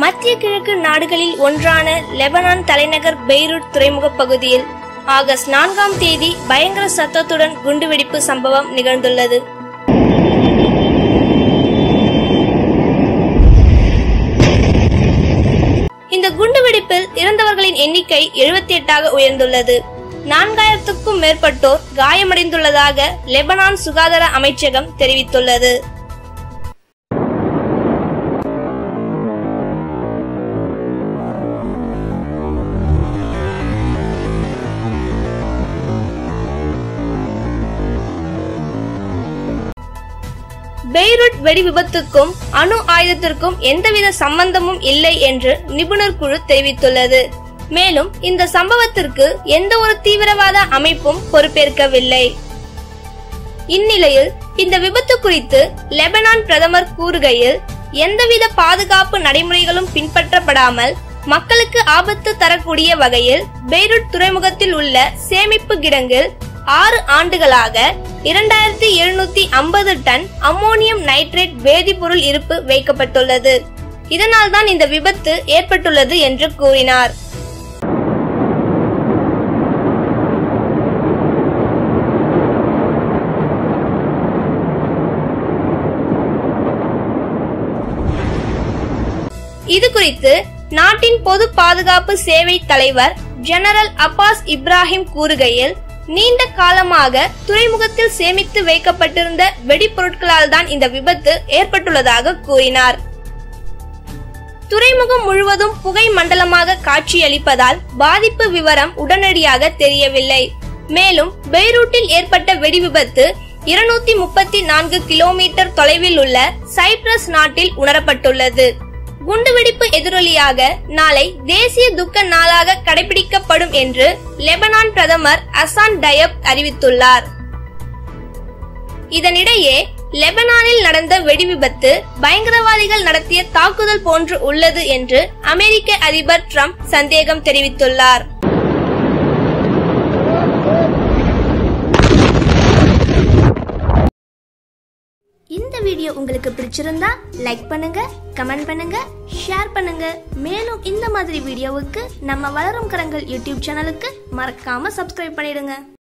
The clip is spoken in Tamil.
மத்திய கிழக்கு நாடுகளில் ஒன்றான லெபனான் தலைநகர் பெய்ரூட் துறைமுக பகுதியில் ஆகஸ்ட் நான்காம் தேதி பயங்கர சத்தத்துடன் குண்டுவெடிப்பு சம்பவம் நிகழ்ந்துள்ளது இந்த குண்டுவெடிப்பில் இறந்தவர்களின் எண்ணிக்கை எழுபத்தி எட்டாக உயர்ந்துள்ளது நான்காயிரத்துக்கும் மேற்பட்டோர் காயமடைந்துள்ளதாக லெபனான் சுகாதார அமைச்சகம் தெரிவித்துள்ளது பெய்ரூட் வெடி விபத்துக்கும் அணு ஆயுதத்திற்கும் எந்தவித சம்பந்தமும் இல்லை என்று நிபுணர் குழு தெரிவித்துள்ளது மேலும் இந்த சம்பவத்திற்கு எந்த ஒரு தீவிரவாத அமைப்பும் பொறுப்பேற்கவில்லை இந்நிலையில் இந்த விபத்து குறித்து லெபனான் பிரதமர் கூறுகையில் எந்தவித பாதுகாப்பு நடைமுறைகளும் பின்பற்றப்படாமல் மக்களுக்கு ஆபத்து தரக்கூடிய வகையில் பெய்ரூட் துறைமுகத்தில் உள்ள சேமிப்பு கிடங்கில் ஆறு ஆண்டுகளாக இரண்டாயிரத்தி எழுநூத்தி ஐம்பது டன் அம்மோனியம் நைட்ரேட் வேதிப்பொருள் இருப்பு வைக்கப்பட்டுள்ளது இதனால் தான் இந்த விபத்து ஏற்பட்டுள்ளது என்று கூறினார் இது குறித்து நாட்டின் பொது பாதுகாப்பு சேவை தலைவர் ஜெனரல் அப்பாஸ் இப்ராஹிம் கூறுகையில் நீண்ட காலமாக துறைமுகத்தில் சேமித்து வைக்கப்பட்டிருந்த வெடிப்பொருட்களால் தான் இந்த விபத்து ஏற்பட்டுள்ளதாக கூறினார் துறைமுகம் முழுவதும் புகை மண்டலமாக காட்சியளிப்பதால் பாதிப்பு விவரம் உடனடியாக தெரியவில்லை மேலும் பெய்ரூட்டில் ஏற்பட்ட வெடி விபத்து இருநூத்தி முப்பத்தி நான்கு கிலோமீட்டர் தொலைவில் உள்ள சைப்ரஸ் நாட்டில் உணரப்பட்டுள்ளது குண்டுவெடிப்பு எதிரொலியாக நாளை தேசிய துக்க நாளாக கடைபிடிக்கப்படும் என்று லெபனான் பிரதமர் அசான் டயப் அறிவித்துள்ளார் இதனிடையே லெபனானில் நடந்த வெடி விபத்து பயங்கரவாதிகள் நடத்திய தாக்குதல் போன்று உள்ளது என்று அமெரிக்க அதிபர் ட்ரம்ப் சந்தேகம் தெரிவித்துள்ளார் இந்த வீடியோ உங்களுக்கு பிடிச்சிருந்தா லைக் பண்ணுங்க கமெண்ட் பண்ணுங்க ஷேர் பண்ணுங்க மேலும் இந்த மாதிரி வீடியோவுக்கு நம்ம வளரும் கரங்கள் யூடியூப் சேனலுக்கு மறக்காம சப்ஸ்கிரைப் பண்ணிடுங்க